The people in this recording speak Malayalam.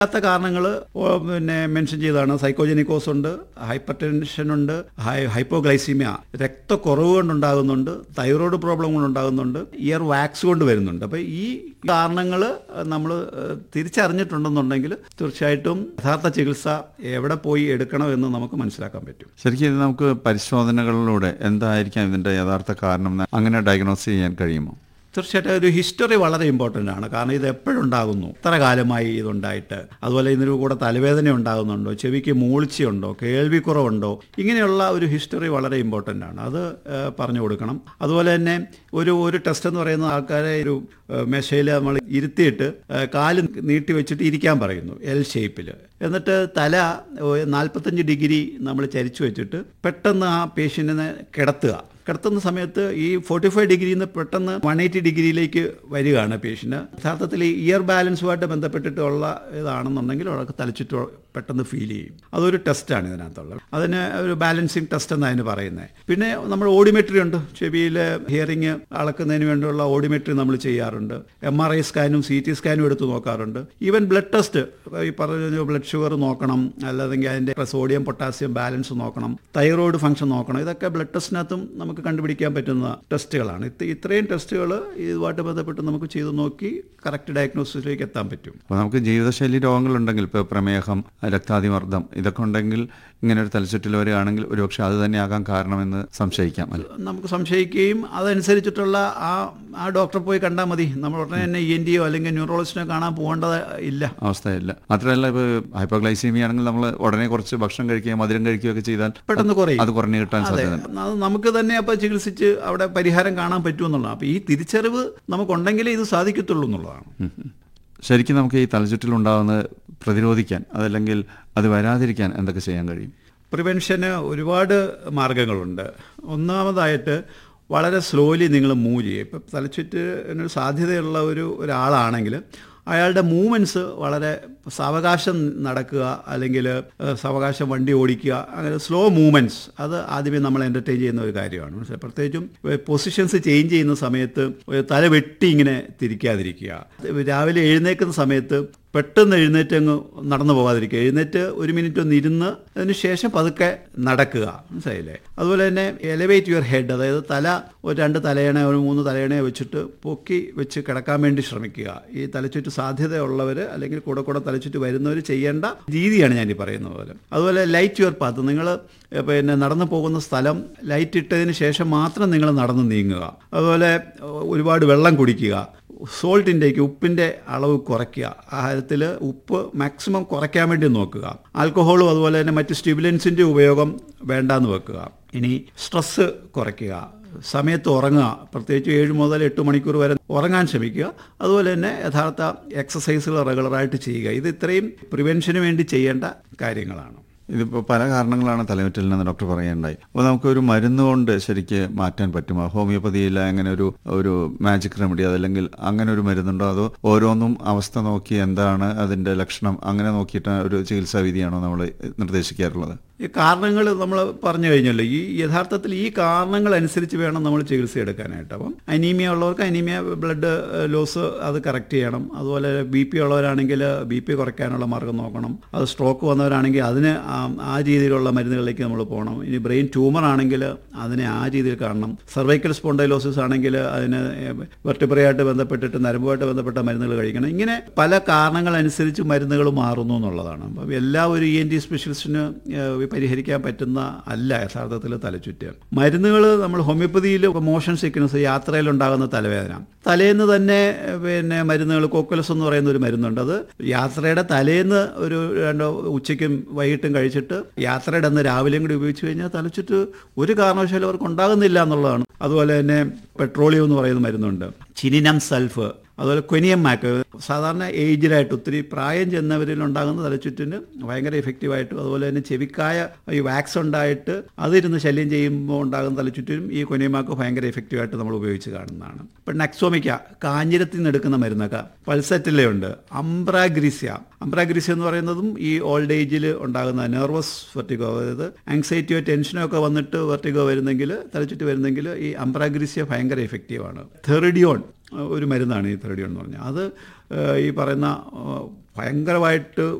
ാത്ത കാരണങ്ങൾ പിന്നെ മെൻഷൻ ചെയ്തതാണ് സൈക്കോജനിക്കോസ് ഉണ്ട് ഹൈപ്പർ ടെൻഷൻ ഉണ്ട് ഹൈപ്പോഗ്ലൈസീമിയ രക്തക്കുറവ് കൊണ്ടുണ്ടാകുന്നുണ്ട് തൈറോയ്ഡ് പ്രോബ്ലം കൊണ്ടുണ്ടാകുന്നുണ്ട് ഇയർ വാക്സ് കൊണ്ട് വരുന്നുണ്ട് അപ്പോൾ ഈ കാരണങ്ങൾ നമ്മൾ തിരിച്ചറിഞ്ഞിട്ടുണ്ടെന്നുണ്ടെങ്കിൽ തീർച്ചയായിട്ടും യഥാർത്ഥ ചികിത്സ എവിടെ പോയി എടുക്കണം എന്ന് നമുക്ക് മനസ്സിലാക്കാൻ പറ്റും ശരിക്കും ഇത് നമുക്ക് പരിശോധനകളിലൂടെ എന്തായിരിക്കാം ഇതിന്റെ യഥാർത്ഥ കാരണം എന്ന് അങ്ങനെ ഡയഗ്നോസ് ചെയ്യാൻ കഴിയുമോ തീർച്ചയായിട്ടും ഒരു ഹിസ്റ്ററി വളരെ ഇമ്പോർട്ടൻ്റ് ആണ് കാരണം ഇത് എപ്പോഴുണ്ടാകുന്നു ഇത്ര കാലമായി ഇതുണ്ടായിട്ട് അതുപോലെ ഇതിന് കൂടെ തലവേദന ഉണ്ടാകുന്നുണ്ടോ ചെവിക്ക് മൂളിച്ചയുണ്ടോ കേൾവിക്കുറവുണ്ടോ ഇങ്ങനെയുള്ള ഒരു ഹിസ്റ്ററി വളരെ ഇമ്പോർട്ടൻ്റ് ആണ് അത് ഏഹ്, പറഞ്ഞു കൊടുക്കണം അതുപോലെ തന്നെ ഒരു ഒരു ടെസ്റ്റ് എന്ന് പറയുന്ന ആൾക്കാരെ ഒരു മെഷയിൽ നമ്മൾ ഇരുത്തിയിട്ട് ഏഹ്, കാല് നീട്ടി വെച്ചിട്ട് ഇരിക്കാൻ പറയുന്നു എൽ ഷേപ്പിൽ എന്നിട്ട് തല ഏഹ്, നാൽപ്പത്തഞ്ച് ഡിഗ്രി നമ്മൾ ചരിച്ചു വെച്ചിട്ട് പെട്ടെന്ന് ആ പേഷ്യൻറ്റിനെ കിടത്തുക കിടത്തുന്ന സമയത്ത് ഈ ഫോർട്ടി ഫൈവ് ഡിഗ്രിയിൽ നിന്ന് പെട്ടെന്ന് വൺ എയ്റ്റി ഡിഗ്രിയിലേക്ക് വരികയാണ് പേഷ്യൻ്റ് യഥാർത്ഥത്തിൽ ഈ ഇയർ ബാലൻസുമായിട്ട് ബന്ധപ്പെട്ടിട്ടുള്ള ഇതാണെന്നുണ്ടെങ്കിൽ അവർക്ക് തലച്ചുറ്റ് പെട്ടെന്ന് ഫീൽ ചെയ്യും അതൊരു ടെസ്റ്റാണ് ഇതിനകത്തുള്ളത് അതിന് ഒരു ബാലൻസിങ് ടെസ്റ്റ് എന്നാണ് അതിന് പറയുന്നത് പിന്നെ നമ്മൾ ഓഡിമെട്രി ഉണ്ട് ചെവിയിൽ ഹിയറിങ് അളക്കുന്നതിന് വേണ്ടിയുള്ള ഓഡിമെട്രി നമ്മൾ ചെയ്യാറുണ്ട് എം ആർ ഐ സ്കാനും സി ടി സ്കാനും എടുത്ത് നോക്കാറുണ്ട് ഈവൻ ബ്ലഡ് ടെസ്റ്റ് ഈ പറഞ്ഞ ബ്ലഡ് ഷുഗർ നോക്കണം അല്ലാതെങ്കിൽ അതിൻ്റെ സോഡിയം പൊട്ടാസ്യം ബാലൻസ് നോക്കണം തൈറോയ്ഡ് ഫംഗ്ഷൻ നോക്കണം ഇതൊക്കെ ബ്ലഡ് ടെസ്റ്റിനകത്തും നമുക്ക് കണ്ടുപിടിക്കാൻ പറ്റുന്ന ടെസ്റ്റുകളാണ് ഇത് ഇത്രയും ടെസ്റ്റുകൾ ഇതുമായിട്ട് ബന്ധപ്പെട്ട് നമുക്ക് ചെയ്ത് നോക്കി കറക്റ്റ് ഡയഗ്നോസിസിലേക്ക് എത്താൻ പറ്റും അപ്പോൾ നമുക്ക് ജീവിതശൈലി രോഗങ്ങളുണ്ടെങ്കിൽ ഇപ്പോൾ പ്രമേഹം രക്താതിമർദ്ദം ഇതൊക്കെ ഉണ്ടെങ്കിൽ ഇങ്ങനെ ഒരു തലച്ചുറ്റൽ വരികയാണെങ്കിൽ ഒരുപക്ഷെ അത് തന്നെയാകാൻ കാരണമെന്ന് സംശയിക്കാം അല്ലെ നമുക്ക് സംശയിക്കുകയും അതനുസരിച്ചിട്ടുള്ള ആ ആ ഡോക്ടറെ പോയി കണ്ടാൽ മതി നമ്മൾ ഉടനെ തന്നെ ഇ എൻ ഡിയോ അല്ലെങ്കിൽ ന്യൂറോളജിസ്റ്റിനെ കാണാൻ പോകേണ്ടത് ഇല്ല അവസ്ഥയില്ല മാത്രമല്ല ഇപ്പോൾ ഹൈപ്പോഗ്ലൈസീമിയ ആണെങ്കിൽ നമ്മൾ ഉടനെ കുറച്ച് ഭക്ഷണം കഴിക്കുകയും മധുരം കഴിക്കുകയൊക്കെ ചെയ്താൽ പെട്ടെന്ന് കുറയും അത് കുറഞ്ഞു കിട്ടാൻ അതെ സാധ്യതയുണ്ട് അത് നമുക്ക് തന്നെ അപ്പോൾ ചികിത്സിച്ച് അവിടെ പരിഹാരം കാണാൻ പറ്റുമെന്നുള്ളതാണ് അപ്പോൾ ഈ തിരിച്ചറിവ് നമുക്കുണ്ടെങ്കിലേ ഇത് സാധിക്കത്തുള്ളൂ എന്നുള്ളതാണ് ഉം ഉം. ശരിക്കും നമുക്ക് ഈ തലച്ചുറ്റലുണ്ടാകുന്നത് പ്രതിരോധിക്കാൻ അതല്ലെങ്കിൽ അത് വരാതിരിക്കാൻ എന്തൊക്കെ ചെയ്യാൻ കഴിയും പ്രിവെൻഷന് ഒരുപാട് മാർഗങ്ങളുണ്ട് ഒന്നാമതായിട്ട് വളരെ സ്ലോലി നിങ്ങൾ മൂവ് ചെയ്യും ഇപ്പം തലച്ചുറ്റിന് സാധ്യതയുള്ള ഒരു ഒരാളാണെങ്കിൽ അയാളുടെ മൂവ്മെൻറ്റ്സ് വളരെ സാവകാശം നടക്കുക അല്ലെങ്കിൽ ഏഹ്, സാവകാശം വണ്ടി ഓടിക്കുക അങ്ങനെ സ്ലോ മൂവ്മെൻറ്റ്സ് അത് ആദ്യമേ നമ്മൾ എൻ്റർടൈൻ ചെയ്യുന്ന ഒരു കാര്യമാണ് മനസ്സിലായോ? പ്രത്യേകിച്ചും പൊസിഷൻസ് ചേഞ്ച് ചെയ്യുന്ന സമയത്ത് ഒരു തല വെട്ടി ഇങ്ങനെ തിരിക്കാതിരിക്കുക രാവിലെ എഴുന്നേൽക്കുന്ന സമയത്ത് പെട്ടെന്ന് എഴുന്നേറ്റ് അങ്ങ് നടന്നു പോകാതിരിക്കുക എഴുന്നേറ്റ് ഒരു മിനിറ്റ് ഒന്ന് ഇരുന്ന് അതിന് ശേഷം പതുക്കെ നടക്കുക മനസ്സിലായില്ലേ അതുപോലെ തന്നെ എലവേറ്റ് യുവർ ഹെഡ് അതായത് തല ഒരു രണ്ട് തലയണ ഒരു മൂന്ന് തലയണ വെച്ചിട്ട് പൊക്കി വെച്ച് കിടക്കാൻ വേണ്ടി ശ്രമിക്കുക ഈ തലച്ചുറ്റ് സാധ്യതയുള്ളവർ അല്ലെങ്കിൽ കൂടെ കൂടെ തലച്ചുറ്റ് വരുന്നവർ ചെയ്യേണ്ട രീതിയാണ് ഞാൻ ഈ പറയുന്ന പോലെ അതുപോലെ ലൈറ്റ് യുവർ പാത്ത് നിങ്ങൾ പിന്നെ നടന്നു പോകുന്ന സ്ഥലം ലൈറ്റ് ഇട്ടതിന് ശേഷം മാത്രം നിങ്ങൾ നടന്ന് നീങ്ങുക അതുപോലെ ഒരുപാട് വെള്ളം കുടിക്കുക സോൾട്ട് ഇൻടേക്ക് ഉപ്പിൻ്റെ അളവ് കുറയ്ക്കുക ആഹാരത്തിൽ ഉപ്പ് മാക്സിമം കുറയ്ക്കാൻ വേണ്ടി നോക്കുക ആൽക്കഹോളും അതുപോലെ തന്നെ മറ്റ് സ്റ്റിബുലൻസിൻ്റെ ഉപയോഗം വേണ്ടാന്ന് വെക്കുക ഇനി സ്ട്രെസ്സ് കുറയ്ക്കുക സമയത്ത് ഉറങ്ങുക പ്രത്യേകിച്ച് ഏഴ് മുതൽ എട്ട് മണിക്കൂർ വരെ ഉറങ്ങാൻ ശ്രമിക്കുക അതുപോലെ തന്നെ യഥാർത്ഥ എക്സസൈസുകൾ റെഗുലറായിട്ട് ചെയ്യുക ഇത് ഇത്രയും പ്രിവെൻഷന് വേണ്ടി ചെയ്യേണ്ട കാര്യങ്ങളാണ് ഇതിപ്പോൾ പല കാരണങ്ങളാണ് തലമുറ്റലിനെന്ന് ഡോക്ടർ പറയുകയുണ്ടായി അപ്പോൾ നമുക്കൊരു മരുന്ന് കൊണ്ട് ശരിക്ക് മാറ്റാൻ പറ്റുമോ ഹോമിയോപ്പതിയിൽ അങ്ങനെ ഒരു ഒരു മാജിക് റെമഡി അതല്ലെങ്കിൽ അങ്ങനെ ഒരു മരുന്നുണ്ടോ അതോ ഓരോന്നും അവസ്ഥ നോക്കി എന്താണ് അതിന്റെ ലക്ഷണം അങ്ങനെ നോക്കിയിട്ട് ഒരു ചികിത്സാ വിധിയാണോ നമ്മൾ നിർദ്ദേശിക്കാറുള്ളത് ഈ കാരണങ്ങൾ നമ്മൾ പറഞ്ഞു കഴിഞ്ഞല്ലോ ഈ യഥാർത്ഥത്തിൽ ഈ കാരണങ്ങൾ അനുസരിച്ച് വേണം നമ്മൾ ചികിത്സ എടുക്കാനായിട്ട് അപ്പം അനീമിയ ഉള്ളവർക്ക് അനീമിയ ബ്ലഡ് ലോസ് അത് കറക്റ്റ് ചെയ്യണം അതുപോലെ ബി പി ഉള്ളവരാണെങ്കിൽ ബി പി കുറയ്ക്കാനുള്ള മാർഗം നോക്കണം അത് സ്ട്രോക്ക് വന്നവരാണെങ്കിൽ അതിന് ആ- ആ രീതിയിലുള്ള മരുന്നുകളിലേക്ക് നമ്മൾ പോകണം ഇനി ബ്രെയിൻ ട്യൂമർ ആണെങ്കിൽ അതിനെ ആ രീതിയിൽ കാണണം സർവൈക്കൽ സ്പോണ്ടൈലോസിസ് ആണെങ്കിൽ അതിന് വെർട്ടിബ്രയായിട്ട് ബന്ധപ്പെട്ടിട്ട് നരമ്പുമായിട്ട് ബന്ധപ്പെട്ട മരുന്നുകൾ കഴിക്കണം ഇങ്ങനെ പല കാരണങ്ങൾ അനുസരിച്ച് മരുന്നുകൾ മാറുന്നു എന്നുള്ളതാണ് അപ്പം എല്ലാ ഒരു ഇ എൻ ടി സ്പെഷ്യലിസ്റ്റിന് ഏഹ്, പരിഹരിക്കാൻ പറ്റുന്ന അല്ല യഥാർത്ഥത്തിൽ തലച്ചുറ്റ് മരുന്നുകൾ നമ്മൾ ഹോമിയോപ്പതിയിൽ മോഷൻ സിക്നസ് യാത്രയിലുണ്ടാകുന്ന തലവേദന തലേന്ന് തന്നെ ഏഹ്, പിന്നെ മരുന്നുകൾ കോക്കുലസ് എന്ന് പറയുന്ന ഒരു മരുന്നുണ്ട് അത് യാത്രയുടെ തലേന്ന് ഒരു രണ്ടോ ഉച്ചയ്ക്കും വൈകിട്ടും കഴിച്ചിട്ട് യാത്രയുടെ അന്ന് രാവിലെയും കൂടി ഉപയോഗിച്ച് കഴിഞ്ഞാൽ തലച്ചുറ്റ് ഒരു കാരണവശാലും അവർക്ക് ഉണ്ടാകുന്നില്ല എന്നുള്ളതാണ് അതുപോലെ തന്നെ പെട്രോളിയം എന്ന് പറയുന്ന മരുന്നുണ്ട് ചിനിനം സൾഫ് അതുപോലെ ക്വനിയം മാക്ക് സാധാരണ ഏജിലായിട്ട് ഒത്തിരി പ്രായം ചെന്നവരിൽ ഉണ്ടാകുന്ന തലച്ചുറ്റിന് ഭയങ്കര എഫക്റ്റീവായിട്ടും അതുപോലെ തന്നെ ചെവിക്കായ ഈ വാക്സ് ഉണ്ടായിട്ട് അതിരുന്ന് ശല്യം ചെയ്യുമ്പോൾ ഉണ്ടാകുന്ന തലച്ചുറ്റിനും ഈ കൊനിയമാക്ക് ഭയങ്കര എഫക്റ്റീവായിട്ട് നമ്മൾ ഉപയോഗിച്ച് കാണുന്നതാണ് ഇപ്പം നെക്സോമിക്ക കാഞ്ഞിരത്തിൽ നിന്ന് എടുക്കുന്ന മരുന്നൊക്കെ പൾസറ്റിലുണ്ട് അംബ്രാഗ്രീസ്യ അംബ്രാഗ്രീസ്യ എന്ന് പറയുന്നതും ഈ ഓൾഡ് ഏജിൽ ഉണ്ടാകുന്ന നെർവസ് വെർട്ടിഗോ അതായത് ആങ്സൈറ്റിയോ ടെൻഷനോ ഒക്കെ വന്നിട്ട് വെർട്ടിഗോ വരുന്നെങ്കിൽ തലച്ചുറ്റ് വരുന്നെങ്കിൽ ഈ അംബ്രാഗ്രീസ്യ ഭയങ്കര എഫക്റ്റീവാണ് തെറിഡിയോൺ ഒരു മരുന്നാണ് ഈ തെറിഡിയോൺ എന്ന് പറഞ്ഞാൽ അത് ഏഹ്, ഈ പറയുന്ന ഭയങ്കരമായിട്ട്